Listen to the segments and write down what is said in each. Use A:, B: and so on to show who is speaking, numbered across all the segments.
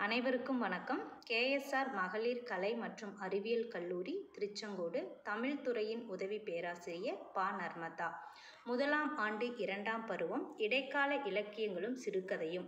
A: அனைவருக்கும் வணக்கம் கேஎஸ்ஆர் மகளிர் கலை மற்றும் அறிவியல் கல்லூரி திருச்செங்கோடு தமிழ் துறையின் உதவி பேராசிரியர் ப நர்மதா முதலாம் ஆண்டு இரண்டாம் பருவம் இடைக்கால இலக்கியங்களும் சிறுகதையும்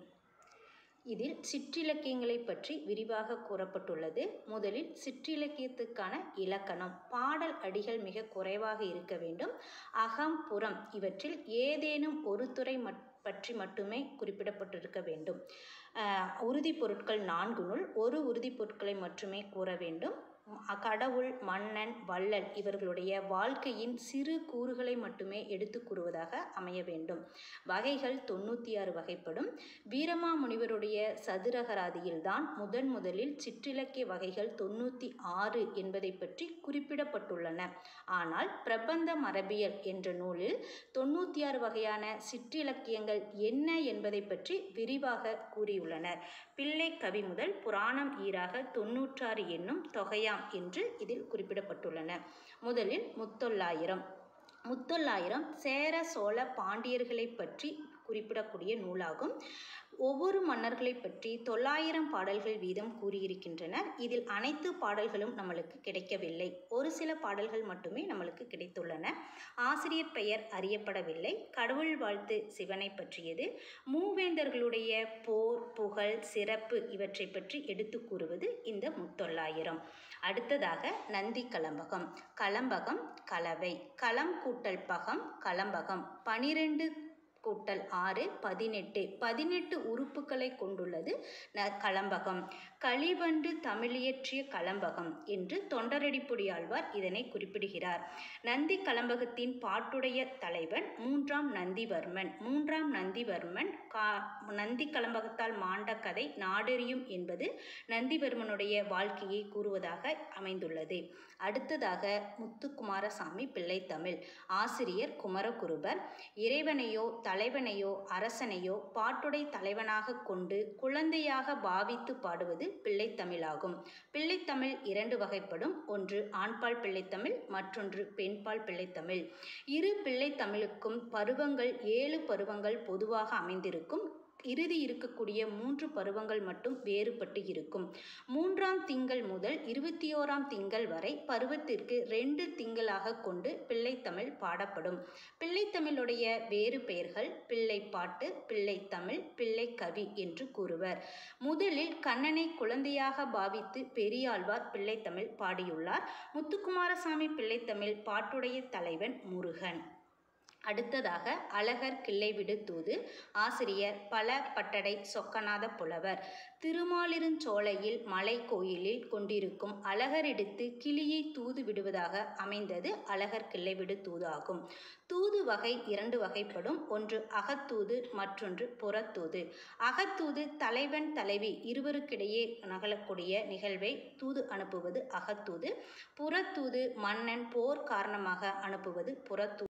A: இதில் சிற்றிலக்கியங்களை பற்றி விரிவாக கூறப்பட்டுள்ளது முதலில் சிற்றிலக்கியத்துக்கான இலக்கணம் பாடல் அடிகள் மிக குறைவாக இருக்க வேண்டும் அகம் புறம் இவற்றில் ஏதேனும் ஒரு துறை மட் பற்றி மட்டுமே குறிப்பிடப்பட்டிருக்க வேண்டும் அஹ், உறுதிப் பொருட்கள் நான்குனுள் ஒரு உறுதிப் பொருட்களை மட்டுமே கூற வேண்டும் அ- கடவுள் மன்னன் வள்ளல் இவர்களுடைய வாழ்க்கையின் சிறு கூறுகளை மட்டுமே எடுத்து கூறுவதாக அமைய வேண்டும் வகைகள் தொண்ணூற்றி ஆறு வகைப்படும் வீரமா முனிவருடைய சதுரகராதியில்தான் முதன் முதலில் சிற்றிலக்கிய வகைகள் தொண்ணூற்றி ஆறு என்பதை பற்றி குறிப்பிடப்பட்டுள்ளன ஆனால் பிரபந்த மரபியல் என்ற நூலில் தொண்ணூற்றி ஆறு வகையான சிற்றிலக்கியங்கள் என்ன என்பதை பற்றி விரிவாக கூறியுள்ளனர் பிள்ளை கவி முதல் புராணம் ஈராக தொன்னூற்றாறு என்னும் தொகையாம் என்று இதில் குறிப்பிடப்பட்டுள்ளன முதலில் முத்தொள்ளாயிரம் முத்தொள்ளாயிரம் சேர சோழ பாண்டியர்களை பற்றி குறிப்பிடக்கூடிய நூலாகும் ஒவ்வொரு மன்னர்களை பற்றி தொள்ளாயிரம் பாடல்கள் வீதம் கூறியிருக்கின்றனர் இதில் அனைத்து பாடல்களும் நம்மளுக்கு கிடைக்கவில்லை ஒரு சில பாடல்கள் மட்டுமே நம்மளுக்கு கிடைத்துள்ளன ஆசிரியர் பெயர் அறியப்படவில்லை கடவுள் வாழ்த்து சிவனை பற்றியது மூவேந்தர்களுடைய போர் புகழ் சிறப்பு இவற்றை பற்றி எடுத்து கூறுவது இந்த முத்தொள்ளாயிரம் அடுத்ததாக நந்தி கலம்பகம் கலம்பகம் கலவை களம் கூட்டல் பகம் கலம்பகம் பனிரெண்டு கூட்டல் ஆறு பதினெட்டு பதினெட்டு உறுப்புகளை கொண்டுள்ளது ந கலம்பகம் களிவண்டு தமிழியற்றிய கலம்பகம் என்று தொண்டரடிப்புடியாழ்வார் இதனை குறிப்பிடுகிறார் நந்தி கலம்பகத்தின் பாட்டுடைய தலைவன் மூன்றாம் நந்திவர்மன் மூன்றாம் நந்திவர்மன் கா நந்தி கலம்பகத்தால் மாண்ட கதை நாடெறியும் என்பது நந்திவர்மனுடைய வாழ்க்கையை கூறுவதாக அமைந்துள்ளது அடுத்ததாக முத்துக்குமாரசாமி பிள்ளைத்தமிழ் ஆசிரியர் குமரகுருபர் இறைவனையோ தலைவனையோ அரசனையோ பாட்டுடை தலைவனாக கொண்டு குழந்தையாக பாவித்து பாடுவது பிள்ளைத்தமிழாகும் பிள்ளைத்தமிழ் இரண்டு வகைப்படும் ஒன்று ஆண்பால் பிள்ளைத்தமிழ் மற்றொன்று பெண்பால் பிள்ளைத்தமிழ் இரு பிள்ளைத்தமிழுக்கும் பருவங்கள் ஏழு பருவங்கள் பொதுவாக அமைந்திருக்கும் இறுதி இருக்கக்கூடிய மூன்று பருவங்கள் மட்டும் வேறுபட்டு இருக்கும் மூன்றாம் திங்கள் முதல் இருபத்தி ஓராம் திங்கள் வரை பருவத்திற்கு ரெண்டு திங்களாக கொண்டு பிள்ளைத்தமிழ் பாடப்படும் பிள்ளைத்தமிழுடைய வேறு பெயர்கள் பிள்ளைப்பாட்டு பிள்ளைத்தமிழ் பிள்ளைக்கவி என்று கூறுவர் முதலில் கண்ணனை குழந்தையாக பாவித்து பெரியாழ்வார் பிள்ளைத்தமிழ் பாடியுள்ளார் முத்துக்குமாரசாமி பிள்ளைத்தமிழ் பாட்டுடைய தலைவன் முருகன் அடுத்ததாக அழகர் கிள்ளைவிடு தூது ஆசிரியர் பல பட்டடை சொக்கநாத புலவர் திருமாலிருஞ்சோலையில் மலை கோயிலில் கொண்டிருக்கும் அழகரெடுத்து கிளியை தூது விடுவதாக அமைந்தது அழகர் கிள்ளைவிடு தூது ஆகும் தூது வகை இரண்டு வகைப்படும் ஒன்று அகத்தூது மற்றொன்று புறத்தூது அகத்தூது தலைவன் தலைவி இருவருக்கிடையே நகலக்கூடிய நிகழ்வை தூது அனுப்புவது அகத்தூது புறத்தூது மன்னன் போர் காரணமாக அனுப்புவது புறத்தூது